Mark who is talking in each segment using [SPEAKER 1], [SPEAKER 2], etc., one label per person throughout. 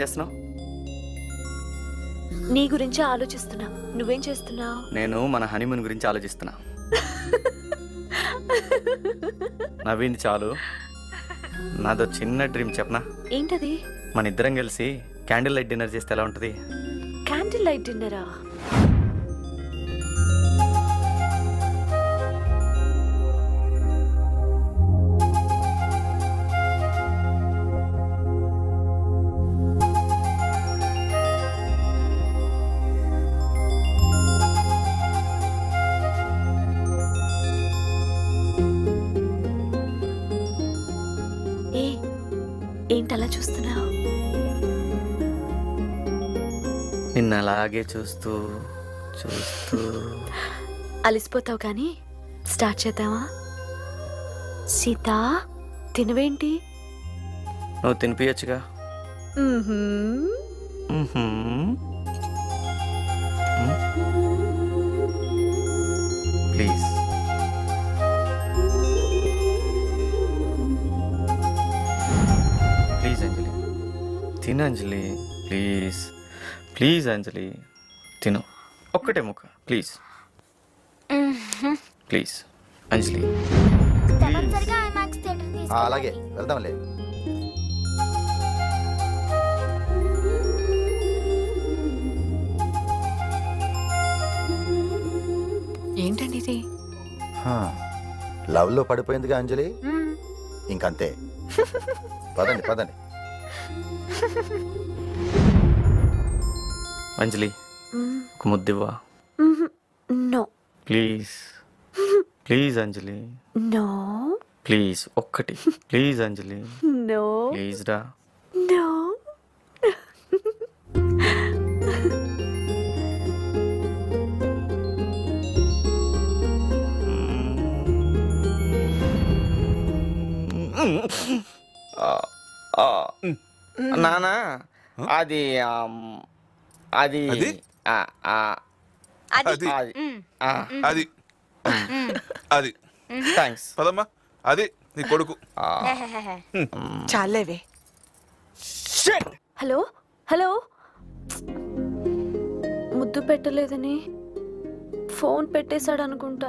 [SPEAKER 1] చేస్తున్నావు
[SPEAKER 2] నీ గురించి ఆలోచిస్తున్నా నువ్వేం చేస్తున్నావు
[SPEAKER 1] నేను మన హనీమూన్ గురించి ఆలోచిస్తున్నా నవ్వింది చాలు నాదో చిన్న డ్రీమ్ చెప్పనా
[SPEAKER 2] ఏంటది
[SPEAKER 1] మన ఇద్దరం కలిసి క్యాండిల్ లైట్ డిన్నర్ చేస్తే ఎలా ఉంటుంది
[SPEAKER 2] క్యాండిల్ లైట్ డిన్నరా ఏ ఏంటలా చూస్తున్నావు
[SPEAKER 1] నిన్న అలాగే చూస్తూ చూస్తూ
[SPEAKER 2] అలిసిపోతావు కానీ స్టార్ట్ చేద్దామా సీత తినవేంటి
[SPEAKER 1] నువ్వు తినిపించచ్చుగా ప్లీజ్ ప్లీజ్ అంజలి తిను అంజలి ప్లీజ్ ప్లీజ్ అంజలి తిను ఒక్కటే ముక్క ప్లీజ్ ప్లీజ్ అంజలి
[SPEAKER 3] తప్పనిసరిగా ఐమాక్స్ థియేటర్
[SPEAKER 4] ఆ, అలాగే వెళ్దాంలే
[SPEAKER 2] ఏంటండి ఇది
[SPEAKER 4] లవ్ లో పడిపోయిందిగా అంజలి ఇంకంతే పదండి పదండి
[SPEAKER 1] అంజలి ఒక ముద్దివ్వా
[SPEAKER 2] no
[SPEAKER 1] please please Anjali
[SPEAKER 2] no
[SPEAKER 1] please ఒక్కటి ప్లీజ్ అంజలి
[SPEAKER 2] నో
[SPEAKER 1] ప్లీజ్ రా
[SPEAKER 2] నో
[SPEAKER 1] నానా అది ఆమ్, అది
[SPEAKER 5] అది?
[SPEAKER 1] ఆ, ఆ,
[SPEAKER 5] అది
[SPEAKER 1] అది ఆ,
[SPEAKER 5] అది అది
[SPEAKER 1] థ్యాంక్స్
[SPEAKER 5] పదమ్మా అది నీ కొడుకు
[SPEAKER 6] చాలేవే
[SPEAKER 2] హలో హలో ముద్దు పెట్టలేదని ఫోన్ పెట్టేశాడు అనుకుంటా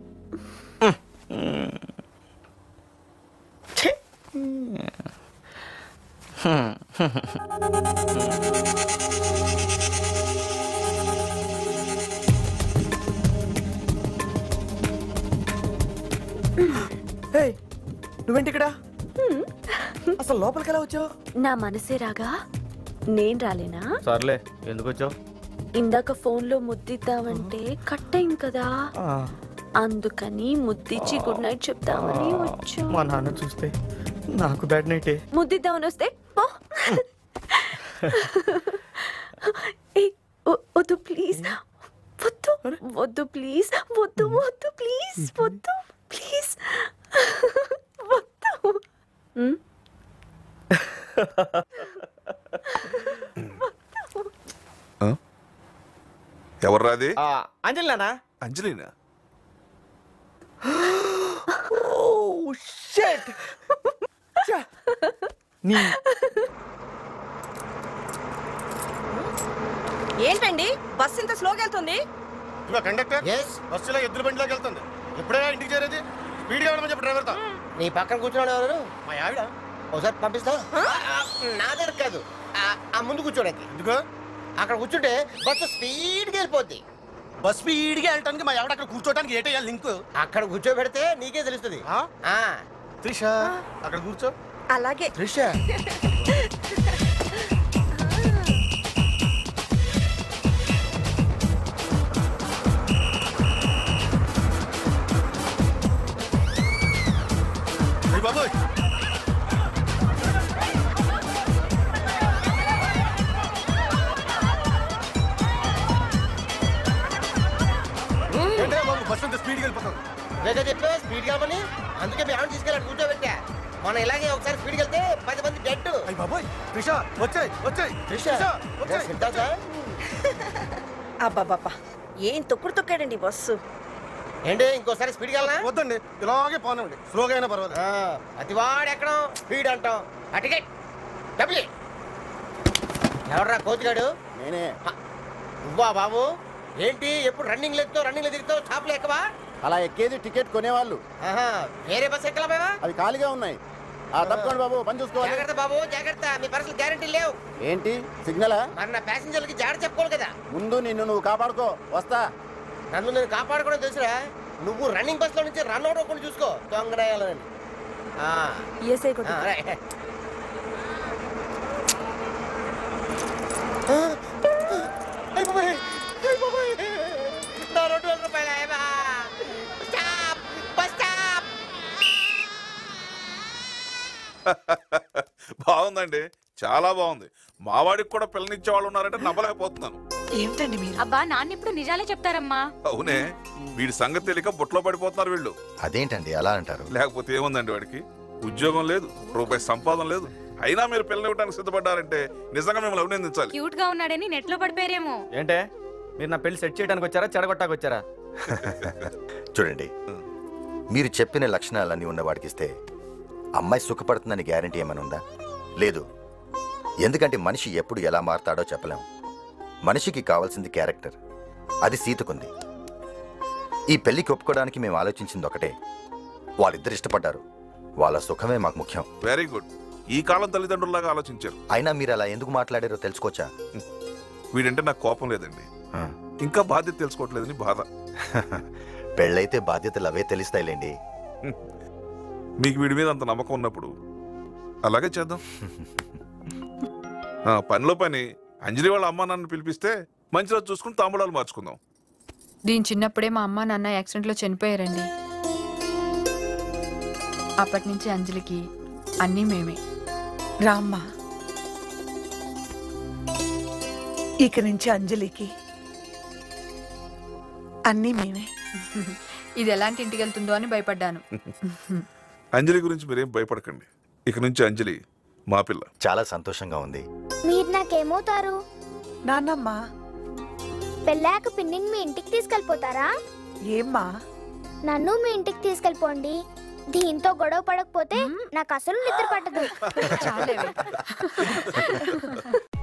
[SPEAKER 7] హే నువ్వేంటి ఇక్కడ అసలు లోపలికి ఎలా వచ్చావు
[SPEAKER 2] నా మనసే రాగా నేను రాలేనా
[SPEAKER 1] సర్లే ఎందుకు వచ్చావు
[SPEAKER 2] ఇందాక ఫోన్లో ముద్దిద్దామంటే కట్ అయింది కదా అందుకని ముద్దిచ్చి గుడ్ నైట్ చెప్దామని వచ్చా
[SPEAKER 1] మా నాన్న చూస్తే నాకు బ్యాడ్ నైటే
[SPEAKER 2] ముద్దిద్దామని వస్తే పో. ఏయ్, వ- వద్దు ప్లీజ్ వద్దు వద్దు ప్లీజ్ వద్దు వద్దు ప్లీజ్ వద్దు ప్లీజ్ వద్దు ఉమ్,
[SPEAKER 5] ఎవరు రాది
[SPEAKER 1] అంజలి నాన్న
[SPEAKER 5] అంజలినా
[SPEAKER 7] షట్ నీ
[SPEAKER 6] ఏంటండి బస్ ఇంత స్లోగా వెళ్తుంది
[SPEAKER 8] కండక్టర్ బస్సులో ఎద్దుల బండిలోకి వెళ్తుంది ఎప్పుడైనా ఇంటికి చేరేది స్పీడ్గా వెళ్ళమని చెప్పి డ్రైవర్తో
[SPEAKER 9] నీ పక్కన కూర్చున్నాడు ఎవరు
[SPEAKER 8] మా ఆవిడ
[SPEAKER 9] ఒకసారి పంపిస్తా నా దగ్గర కాదు ఆ- ఆ ముందు కూర్చోడానికి
[SPEAKER 8] ఎందుకు
[SPEAKER 9] అక్కడ కూర్చుంటే బస్సు స్పీడ్గా వెళ్ళిపోద్ది
[SPEAKER 8] బస్ స్పీడ్గా వెళ్ళటానికి మా ఆవిడ అక్కడ కూర్చోవడానికి ఏటయ్యా లింక్
[SPEAKER 9] అక్కడ కూర్చోబెడితే నీకే తెలుస్తుంది
[SPEAKER 8] ఆ?
[SPEAKER 9] ఆ,
[SPEAKER 8] త్రిష అక్కడ కూర్చో
[SPEAKER 6] అలాగే
[SPEAKER 9] త్రిష
[SPEAKER 8] అయ్య బాబోయ్ ఏంటయ్యా బాబు బస్ అంత స్పీడ్గా వెళ్ళిపోతుంది
[SPEAKER 9] వేగా చెప్పే స్పీడ్ కామని అందుకే మీ ఆవిడ తీసుకెళ్ళి కూర్చోబెట్టా మనం ఇలాగే ఒకసారి స్పీడ్కి వెళ్తే పది మంది డెడ్
[SPEAKER 8] అయ్య బాబోయ్ త్రిష వచ్చాయి వచ్చాయి
[SPEAKER 9] త్రిష
[SPEAKER 8] వచ్చాయి
[SPEAKER 9] సిద్ధార్థ
[SPEAKER 6] అబ్బాబాబా ఏం తొక్కుడు తొక్కాడండి బస్సు
[SPEAKER 9] ఏంటి ఇంకోసారి స్పీడ్కి వెళ్ళనా
[SPEAKER 8] వద్దండి ఇలాగే పోనండి స్లోగా అయినా పర్వాలేదు
[SPEAKER 9] ఆ, ప్రతివాడు ఎక్కడం స్పీడ్ అంటాం ఆ టికెట్ డబ్బులు ఎవర్రా కోతిగాడు
[SPEAKER 4] నేనే
[SPEAKER 9] నువ్వా బాబు ఏంటి ఎప్పుడు రన్నింగ్ లెక్తో రన్నింగ్ దిగుతావు షాపులు ఎక్కవా
[SPEAKER 4] అలా ఎక్కేది టికెట్ కొనేవాళ్ళు
[SPEAKER 9] ఆహా, వేరే బస్ ఎక్కలా
[SPEAKER 4] అవి ఖాళీగా ఉన్నాయి ఆ తప్పుకోండి బాబు పని చూసుకోవాలి
[SPEAKER 9] జాగ్రత్త బాబు జాగ్రత్త మీ పర్సలు గ్యారంటీ లేవు
[SPEAKER 4] ఏంటి సిగ్నలా
[SPEAKER 9] మరి నా ప్యాసింజర్లకి జాగ్రత్త చెప్పుకోవాలి కదా
[SPEAKER 4] ముందు నిన్ను నువ్వు కాపాడుకో వస్తా
[SPEAKER 9] నన్ను నేను కాపాడుకోవడం తెలుసురా నువ్వు రన్నింగ్ బస్ లో నుంచి రన్ అవుట్ అవ్వకుండా చూసుకో దొంగడాయాలని ఆ,
[SPEAKER 2] ఈఎస్ఐ
[SPEAKER 9] ఆ,
[SPEAKER 2] కొట్టు
[SPEAKER 9] రైట్. అయ్ బాబోయ్, అయ్ బాబోయ్. నా రెండు వేల రూపాయలు అయ్యా స్టాప్ బస్ స్టాప్
[SPEAKER 5] బాగుందండి చాలా బాగుంది మావాడికి కూడా పిల్లనిచ్చే వాళ్ళు ఉన్నారంటే నమ్మలేకపోతున్నాను
[SPEAKER 6] ఏమిటండి మీరు
[SPEAKER 10] అబ్బా నాన్న ఇప్పుడు నిజాలే చెప్తారమ్మా
[SPEAKER 5] అవునే వీడి సంగతి తెలియక బుట్టలో పడిపోతున్నారు వీళ్ళు
[SPEAKER 4] అదేంటండి అలా అంటారు
[SPEAKER 5] లేకపోతే ఏముందండి వాడికి ఉద్యోగం లేదు రూపాయి సంపాదన లేదు అయినా మీరు పిల్లలు ఇవ్వడానికి సిద్ధపడ్డారంటే నిజంగా మిమ్మల్ని అభినందించాలి
[SPEAKER 10] క్యూట్ గా ఉన్నాడని నెట్ లో పడిపోయారేమో
[SPEAKER 7] ఏంటే మీరు నా పెళ్లి సెట్ చేయడానికి వచ్చారా చెడగొట్టాకి వచ్చారా
[SPEAKER 4] చూడండి మీరు చెప్పిన లక్షణాలన్నీ ఉన్నవాడికి ఇస్తే అమ్మాయి సుఖపడుతుందని గ్యారంటీ ఏమైనా ఉందా లేదు ఎందుకంటే మనిషి ఎప్పుడు ఎలా మారతాడో చెప్పలేం మనిషికి కావాల్సింది క్యారెక్టర్ అది సీతకుంది ఈ పెళ్లికి ఒప్పుకోవడానికి మేము ఆలోచించింది ఒకటే వాళ్ళిద్దరు ఇష్టపడ్డారు వాళ్ళ సుఖమే మాకు ముఖ్యం
[SPEAKER 5] వెరీ గుడ్ ఈ కాలం తల్లిదండ్రుల్లాగా ఆలోచించారు
[SPEAKER 4] అయినా మీరు అలా ఎందుకు మాట్లాడారో తెలుసుకోవచ్చా
[SPEAKER 5] వీడంటే నాకు కోపం లేదండి ఇంకా బాధ్యత తెలుసుకోవట్లేదని బాధ
[SPEAKER 4] పెళ్ళైతే బాధ్యతలు అవే తెలుస్తాయిలేండి
[SPEAKER 5] మీకు వీడి మీద అంత నమ్మకం ఉన్నప్పుడు అలాగే చేద్దాం ఆ, పనిలో పని అంజలి వాళ్ళ అమ్మా నాన్న పిలిపిస్తే మంచి రోజు చూసుకుని తాంబూలాలు మార్చుకుందాం
[SPEAKER 10] దీని చిన్నప్పుడే మా అమ్మ నాన్న యాక్సిడెంట్ లో చనిపోయారండి అప్పటి నుంచి అంజలికి అన్నీ మేమే
[SPEAKER 6] రామ్మా ఇక నుంచి అంజలికి అన్నీ మేమే
[SPEAKER 10] ఇది ఎలాంటి ఇంటికి వెళ్తుందో అని భయపడ్డాను
[SPEAKER 5] అంజలి గురించి మీరేం భయపడకండి ఇక నుంచి అంజలి మా పిల్ల
[SPEAKER 4] చాలా సంతోషంగా ఉంది
[SPEAKER 3] మీరు నాకేమవుతారు
[SPEAKER 6] నాన్నమ్మ
[SPEAKER 3] పెళ్ళాక పిన్నిని మీ ఇంటికి తీసుకెళ్ళిపోతారా
[SPEAKER 6] ఏమ్మా
[SPEAKER 3] నన్ను మీ ఇంటికి తీసుకెళ్ళిపోండి దీంతో గొడవ పడకపోతే నాకు అసలు నిద్ర పట్టదు
[SPEAKER 10] చాలేవే